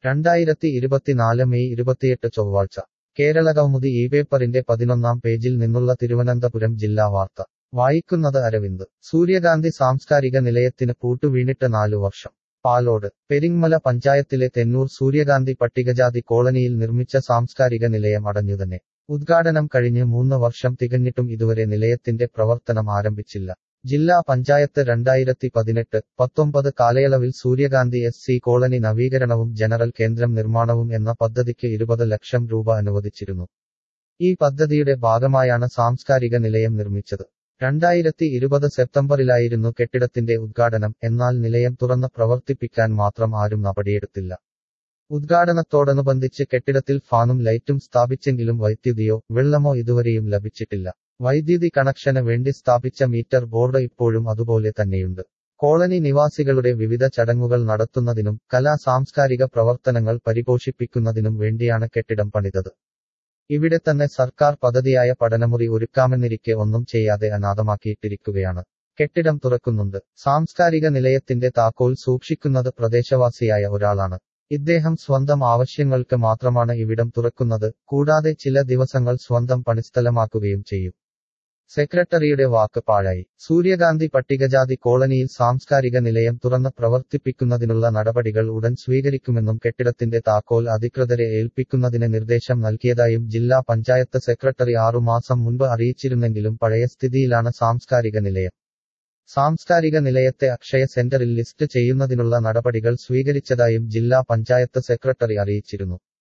രണ്ടായിരത്തി ഇരുപത്തിനാല് മെയ് ഇരുപത്തിയെട്ട് ചൊവ്വാഴ്ച കേരള കൗമുദി ഈ പേപ്പറിന്റെ പതിനൊന്നാം പേജിൽ നിന്നുള്ള തിരുവനന്തപുരം ജില്ലാ വാർത്ത വായിക്കുന്നത് അരവിന്ദ് സൂര്യകാന്തി സാംസ്കാരിക നിലയത്തിന് പൂട്ടുവീണിട്ട് നാലു വർഷം പാലോട് പെരിങ്ങമല പഞ്ചായത്തിലെ തെന്നൂർ സൂര്യകാന്തി പട്ടികജാതി കോളനിയിൽ നിർമ്മിച്ച സാംസ്കാരിക നിലയം അടഞ്ഞുതന്നെ ഉദ്ഘാടനം കഴിഞ്ഞ് മൂന്ന് വർഷം തികഞ്ഞിട്ടും ഇതുവരെ നിലയത്തിന്റെ പ്രവർത്തനം ആരംഭിച്ചില്ല ജില്ലാ പഞ്ചായത്ത് രണ്ടായിരത്തി പതിനെട്ട് പത്തൊമ്പത് കാലയളവിൽ സൂര്യകാന്തി എസ് സി കോളനി നവീകരണവും ജനറൽ കേന്ദ്രം നിർമ്മാണവും എന്ന പദ്ധതിക്ക് ഇരുപത് ലക്ഷം രൂപ അനുവദിച്ചിരുന്നു ഈ പദ്ധതിയുടെ ഭാഗമായാണ് സാംസ്കാരിക നിലയം നിർമ്മിച്ചത് രണ്ടായിരത്തി ഇരുപത് സെപ്റ്റംബറിലായിരുന്നു കെട്ടിടത്തിന്റെ ഉദ്ഘാടനം എന്നാൽ നിലയം തുറന്ന് പ്രവർത്തിപ്പിക്കാൻ മാത്രം ആരും നടപടിയെടുത്തില്ല ഉദ്ഘാടനത്തോടനുബന്ധിച്ച് കെട്ടിടത്തിൽ ഫാനും ലൈറ്റും സ്ഥാപിച്ചെങ്കിലും വൈദ്യുതിയോ വെള്ളമോ ഇതുവരെയും ലഭിച്ചിട്ടില്ല വൈദ്യുതി കണക്ഷന് വേണ്ടി സ്ഥാപിച്ച മീറ്റർ ബോർഡ് ഇപ്പോഴും അതുപോലെ തന്നെയുണ്ട് കോളനി നിവാസികളുടെ വിവിധ ചടങ്ങുകൾ നടത്തുന്നതിനും കലാ സാംസ്കാരിക പ്രവർത്തനങ്ങൾ പരിപോഷിപ്പിക്കുന്നതിനും വേണ്ടിയാണ് കെട്ടിടം പണിതത് ഇവിടെ തന്നെ സർക്കാർ പദ്ധതിയായ പഠനമുറി ഒരുക്കാമെന്നിരിക്കെ ഒന്നും ചെയ്യാതെ അനാഥമാക്കിയിട്ടിരിക്കുകയാണ് കെട്ടിടം തുറക്കുന്നുണ്ട് സാംസ്കാരിക നിലയത്തിന്റെ താക്കോൽ സൂക്ഷിക്കുന്നത് പ്രദേശവാസിയായ ഒരാളാണ് ഇദ്ദേഹം സ്വന്തം ആവശ്യങ്ങൾക്ക് മാത്രമാണ് ഇവിടം തുറക്കുന്നത് കൂടാതെ ചില ദിവസങ്ങൾ സ്വന്തം പണിസ്ഥലമാക്കുകയും ചെയ്യും സെക്രട്ടറിയുടെ വാക്ക് പാഴായി സൂര്യകാന്തി പട്ടികജാതി കോളനിയിൽ സാംസ്കാരിക നിലയം തുറന്ന് പ്രവർത്തിപ്പിക്കുന്നതിനുള്ള നടപടികൾ ഉടൻ സ്വീകരിക്കുമെന്നും കെട്ടിടത്തിന്റെ താക്കോൽ അധികൃതരെ ഏൽപ്പിക്കുന്നതിന് നിർദ്ദേശം നൽകിയതായും ജില്ലാ പഞ്ചായത്ത് സെക്രട്ടറി ആറുമാസം മുൻപ് അറിയിച്ചിരുന്നെങ്കിലും പഴയ സ്ഥിതിയിലാണ് സാംസ്കാരിക നിലയം സാംസ്കാരിക നിലയത്തെ അക്ഷയ സെന്ററിൽ ലിസ്റ്റ് ചെയ്യുന്നതിനുള്ള നടപടികൾ സ്വീകരിച്ചതായും ജില്ലാ പഞ്ചായത്ത് സെക്രട്ടറി അറിയിച്ചിരുന്നു